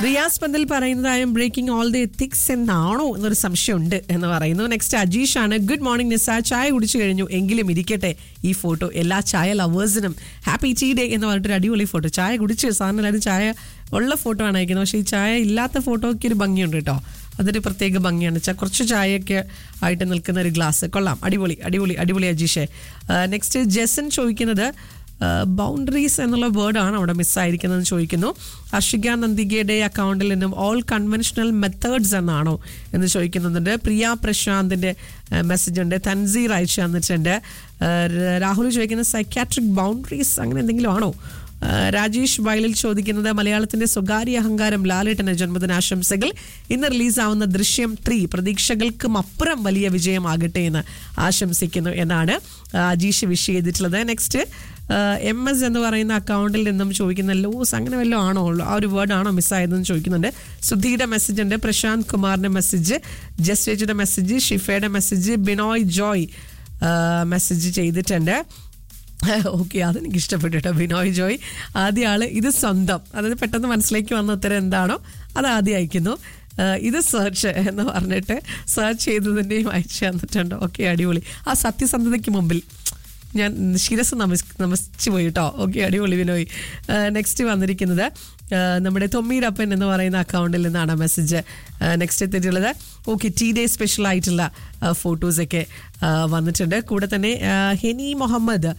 റിയാസ് പന്തൽ പറയുന്നത് I'm breaking all the ethics എന്നാണോ എന്നൊരു സംശയമുണ്ട് എന്ന് പറയുന്നു നെക്സ്റ്റ് അജീഷ് ആണ് ഗുഡ് മോർണിംഗ് നിസ ചായ കുടിച്ചു കഴിഞ്ഞു എങ്കിലും ഇരിക്കട്ടെ ഈ ഫോട്ടോ എല്ലാ ചായ ലവേഴ്സിനും ഹാപ്പി ടീ ഡേ എന്ന് പറഞ്ഞിട്ടൊരു അടിപൊളി ഫോട്ടോ ചായ കുടിച്ച് സാറിന് എല്ലാവരും ചായ ഉള്ള ഫോട്ടോ ആണ് അയക്കുന്നത് പക്ഷേ ഈ ചായ ഇല്ലാത്ത ഫോട്ടോയ്ക്ക് ഒരു ഭംഗിയുണ്ട് കേട്ടോ അതൊരു പ്രത്യേക ഭംഗിയാണ് ചാ കുറച്ച് ചായയൊക്കെ ആയിട്ട് നിൽക്കുന്ന ഒരു ഗ്ലാസ് കൊള്ളാം അടിപൊളി അടിപൊളി അടിപൊളി അജീഷേ നെക്സ്റ്റ് ജെസൻ ചോദിക്കുന്നത് ബൗണ്ടറീസ് എന്നുള്ള വേർഡാണ് അവിടെ മിസ്സായിരിക്കുന്നതെന്ന് ചോദിക്കുന്നു അർഷിക നന്ദികയുടെ അക്കൗണ്ടിൽ നിന്നും ഓൾ കൺവെൻഷണൽ മെത്തേഡ്സ് എന്നാണോ എന്ന് ചോദിക്കുന്നുണ്ട് പ്രിയ പ്രശാന്തിന്റെ മെസ്സേജ് ഉണ്ട് തൻസീർ അയച്ചു തന്നിട്ടുണ്ട് ഏഹ് രാഹുൽ ചോദിക്കുന്നത് സൈക്യാട്രിക് ബൗണ്ടറീസ് അങ്ങനെ എന്തെങ്കിലും ആണോ ഏഹ് രാജേഷ് വയലിൽ ചോദിക്കുന്നത് മലയാളത്തിന്റെ സ്വകാര്യ അഹങ്കാരം ലാലേട്ടന് ജന്മദിനാശംസകൾ ഇന്ന് റിലീസാവുന്ന ദൃശ്യം ത്രീ പ്രതീക്ഷകൾക്കും അപ്പുറം വലിയ വിജയമാകട്ടെ എന്ന് ആശംസിക്കുന്നു എന്നാണ് അജീഷ് വിഷ് ചെയ്തിട്ടുള്ളത് നെക്സ്റ്റ് എം എസ് എന്ന് പറയുന്ന അക്കൗണ്ടിൽ നിന്നും ചോദിക്കുന്ന ലോസ് അങ്ങനെ വല്ലതും ആണോ ഉള്ളു ആ ഒരു വേർഡ് ആണോ മിസ്സായതെന്ന് ചോദിക്കുന്നുണ്ട് സുധിയുടെ മെസ്സേജ് ഉണ്ട് പ്രശാന്ത് കുമാറിന്റെ മെസ്സേജ് ജസ്റ്റേജിയുടെ മെസ്സേജ് ഷിഫയുടെ മെസ്സേജ് ബിനോയ് ജോയ് മെസ്സേജ് ചെയ്തിട്ടുണ്ട് ഓക്കെ അതെനിക്ക് ഇഷ്ടപ്പെട്ടു കേട്ടോ ബിനോയ് ജോയ് ആദ്യ ആള് ഇത് സ്വന്തം അതായത് പെട്ടെന്ന് മനസ്സിലേക്ക് വന്ന ഉത്തരം എന്താണോ അത് ആദ്യം അയക്കുന്നു ഏഹ് ഇത് സെർച്ച് എന്ന് പറഞ്ഞിട്ട് സെർച്ച് ചെയ്തതിൻ്റെയും അയച്ചു തന്നിട്ടുണ്ട് ഓക്കെ അടിപൊളി ആ സത്യസന്ധതയ്ക്ക് മുമ്പിൽ ഞാൻ ശിരസ് നമസ് നമസ്ച്ചു പോയി കേട്ടോ ഓക്കെ അടിപൊളി വിനോയ് നെക്സ്റ്റ് വന്നിരിക്കുന്നത് ഏഹ് നമ്മുടെ തൊമ്മീരപ്പൻ എന്ന് പറയുന്ന അക്കൗണ്ടിൽ നിന്നാണ് മെസ്സേജ് നെക്സ്റ്റ് എത്തിയിട്ടുള്ളത് ഓക്കെ ടീ ഡേ സ്പെഷ്യൽ ആയിട്ടുള്ള ഫോട്ടോസൊക്കെ വന്നിട്ടുണ്ട് കൂടെ തന്നെ ഏഹ് Heni Muhammad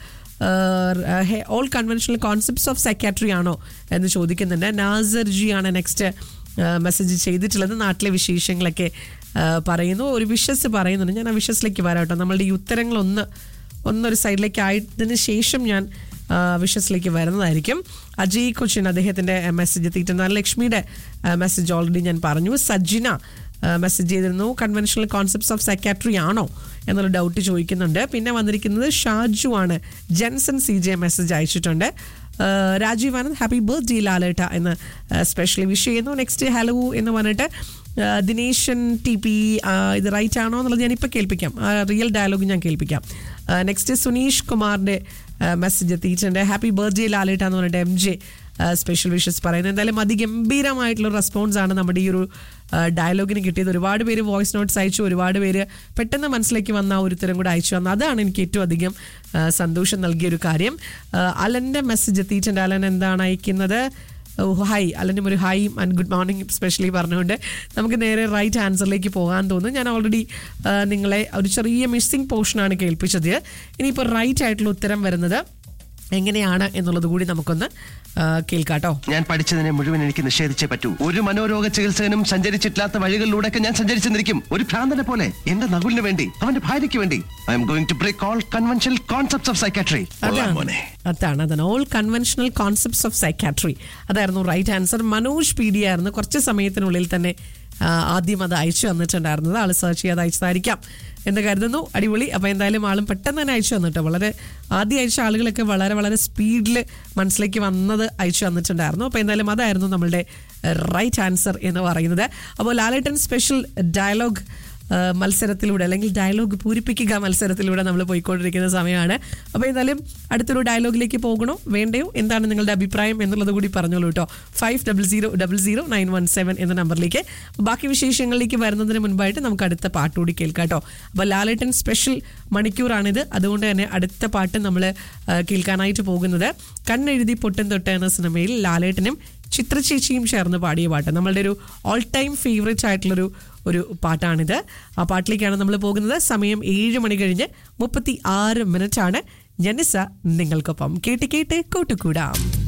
all conventional concepts of psychiatry ആണോ എന്ന് ചോദിക്കുന്നുണ്ട് നാസർ ജി ആണ് നെക്സ്റ്റ് മെസ്സേജ് ചെയ്തിട്ടുള്ളത് നാട്ടിലെ വിശേഷങ്ങളൊക്കെ ആ, പറയുന്നു ഒരു വിഷസ് പറയുന്നുണ്ട് ഞാൻ ആ വിഷസിലേക്ക് വരാം കേട്ടോ നമ്മളുടെ ഈ ഉത്തരങ്ങളൊന്ന് ഒന്നൊരു സൈഡിലേക്ക് ആയതിനു ശേഷം ഞാൻ ആ, വിഷസിലേക്ക് വരുന്നതായിരിക്കും അജയ് കൊച്ചിൻ അദ്ദേഹത്തിന്റെ മെസ്സേജ് എത്തിയിട്ടുണ്ട് ലക്ഷ്മിയുടെ മെസ്സേജ് ഓൾറെഡി ഞാൻ പറഞ്ഞു സജിന മെസ്സേജ് ചെയ്തിരുന്നു കൺവെൻഷണൽ കോൺസെപ്റ്റ്സ് ഓഫ് സൈക്കാട്രി ആണോ എന്നുള്ള ഡൗട്ട് ചോദിക്കുന്നുണ്ട് പിന്നെ വന്നിരിക്കുന്നത് ഷാജു ആണ് ജെൻസൺ സി ജെ മെസ്സേജ് അയച്ചിട്ടുണ്ട് ആഹ് രാജീവ് ആനന്ദ് ഹാപ്പി ബർത്ത്ഡേ ലാലേട്ട എന്ന് സ്പെഷ്യലി വിഷ് ചെയ്യുന്നു നെക്സ്റ്റ് ഹലോ എന്ന് പറഞ്ഞിട്ട് ആഹ് ദിനേശൻ ടി പി ഇത് റൈറ്റ് ആണോ എന്നുള്ളത് ഞാനിപ്പോൾ കേൾപ്പിക്കാം റിയൽ ഡയലോഗ് ഞാൻ കേൾപ്പിക്കാം നെക്സ്റ്റ് സുനീഷ് കുമാറിൻ്റെ മെസ്സേജ് എത്തിയിട്ടുണ്ട് ഹാപ്പി ബർത്ത്ഡേ ലാലേട്ട എന്ന് പറഞ്ഞിട്ട് എം ജെ സ്പെഷ്യൽ വിഷസ് പറയുന്നത് എന്തായാലും അതിഗംഭീരമായിട്ടുള്ള റെസ്പോൺസ് ആണ് നമ്മുടെ ഈ ഒരു ഡയലോഗിന് കിട്ടിയത് ഒരുപാട് പേര് വോയിസ് നോട്ട്സ് അയച്ചു ഒരുപാട് പേര് പെട്ടെന്ന് മനസ്സിലേക്ക് വന്ന ആ ഒരു ഉത്തരം കൂടെ അയച്ചു വന്നു അതാണ് എനിക്ക് ഏറ്റവും അധികം ആ, സന്തോഷം നൽകിയ ഒരു കാര്യം ആ, അലൻ്റെ മെസ്സേജ് എത്തിയിട്ടുണ്ട് അലൻ എന്താണ് അയക്കുന്നത് ഓ, ഹായ് അലനും ഒരു hi and good morning specially പറഞ്ഞുകൊണ്ട് നമുക്ക് നേരെ റൈറ്റ് ആൻസറിലേക്ക് പോകാൻ തോന്നുന്നു ഞാൻ ഓൾറെഡി നിങ്ങളെ ഒരു ചെറിയ മിസ്സിംഗ് പോർഷനാണ് കേൾപ്പിച്ചത് ഇനിയിപ്പോൾ റൈറ്റ് ആയിട്ടുള്ള ഉത്തരം വരുന്നത് എങ്ങനെയാണ് എന്നുള്ളത് കൂടി നമുക്കൊന്ന് ആ, കേൾക്കാട്ടോ ഞാൻ പഠിച്ചതിനെ മുഴുവൻ എനിക്ക് നിഷേധിച്ചേ പറ്റൂ ഒരു മനോരോഗ ചികിത്സകനും സഞ്ചരിച്ചിട്ടില്ലാത്ത വഴികളിലൂടെയൊക്കെ ഞാൻ സഞ്ചരിച്ചെന്നിരിക്കും ഒരു ഭ്രാന്തനെ പോലെ എന്റെ നകുലിന് വേണ്ടി അവന്റെ ഭാര്യയ്ക്ക് വേണ്ടി I'm going to break all conventional concepts of psychiatry അതാണ് അതാണ് അതാണ് all conventional concepts of psychiatry അതായിരുന്നു right answer Manoj P D ആയിരുന്നു കുറച്ച് സമയത്തിനുള്ളിൽ തന്നെ ആ, ആദ്യം അത് അയച്ചു വന്നിട്ടുണ്ടായിരുന്നത് ആൾ സെർച്ച് ചെയ്യാതെ അയച്ചതായിരിക്കാം എന്ന് കരുതുന്നു അടിപൊളി അപ്പോൾ എന്തായാലും ആളും പെട്ടെന്ന് തന്നെ അയച്ചു വന്നിട്ടോ വളരെ ആദ്യം അയച്ച ആളുകളൊക്കെ വളരെ വളരെ സ്പീഡിൽ മനസ്സിലേക്ക് വന്നത് അയച്ചു വന്നിട്ടുണ്ടായിരുന്നു അപ്പോൾ എന്തായാലും അതായിരുന്നു നമ്മളുടെ റൈറ്റ് ആൻസർ എന്ന് പറയുന്നത് അപ്പോൾ ലാലേട്ടൻ സ്പെഷ്യൽ ഡയലോഗ് ആ, മത്സരത്തിലൂടെ അല്ലെങ്കിൽ ഡയലോഗ് പൂരിപ്പിക്കുക മത്സരത്തിലൂടെ നമ്മൾ പോയിക്കൊണ്ടിരിക്കുന്ന സമയമാണ് അപ്പോൾ എന്തായാലും അടുത്തൊരു ഡയലോഗിലേക്ക് പോകണോ വേണ്ടയോ എന്താണ് നിങ്ങളുടെ അഭിപ്രായം എന്നുള്ളത് കൂടി പറഞ്ഞോളൂ കേട്ടോ five double zero double zero nine one seven എന്ന നമ്പറിലേക്ക് ബാക്കി വിശേഷങ്ങളിലേക്ക് വരുന്നതിന് മുൻപായിട്ട് നമുക്ക് അടുത്ത പാട്ട് കൂടി കേൾക്കാം കേട്ടോ അപ്പോൾ ലാലേട്ടൻ സ്പെഷ്യൽ മണിക്കൂറാണിത് അതുകൊണ്ട് തന്നെ അടുത്ത പാട്ട് നമ്മൾ കേൾക്കാനായിട്ട് പോകുന്നത് കണ്ണെഴുതി പൊട്ടൻ തൊട്ട എന്ന സിനിമയിൽ ലാലേട്ടനും ചിത്രചേച്ചിയും ചേർന്ന് പാടിയ പാട്ട് നമ്മളുടെ ഒരു ഓൾ ടൈം ഫേവറേറ്റ് ആയിട്ടുള്ളൊരു ഒരു പാട്ടാണിത് ആ പാട്ടിലേക്കാണ് നമ്മൾ പോകുന്നത് സമയം ഏഴ് മണി കഴിഞ്ഞ് മുപ്പത്തി ആറ് മിനിറ്റ് ആണ് ജനിസ നിങ്ങൾക്കൊപ്പം കേട്ട് കേട്ട് കൂട്ടുകൂടാം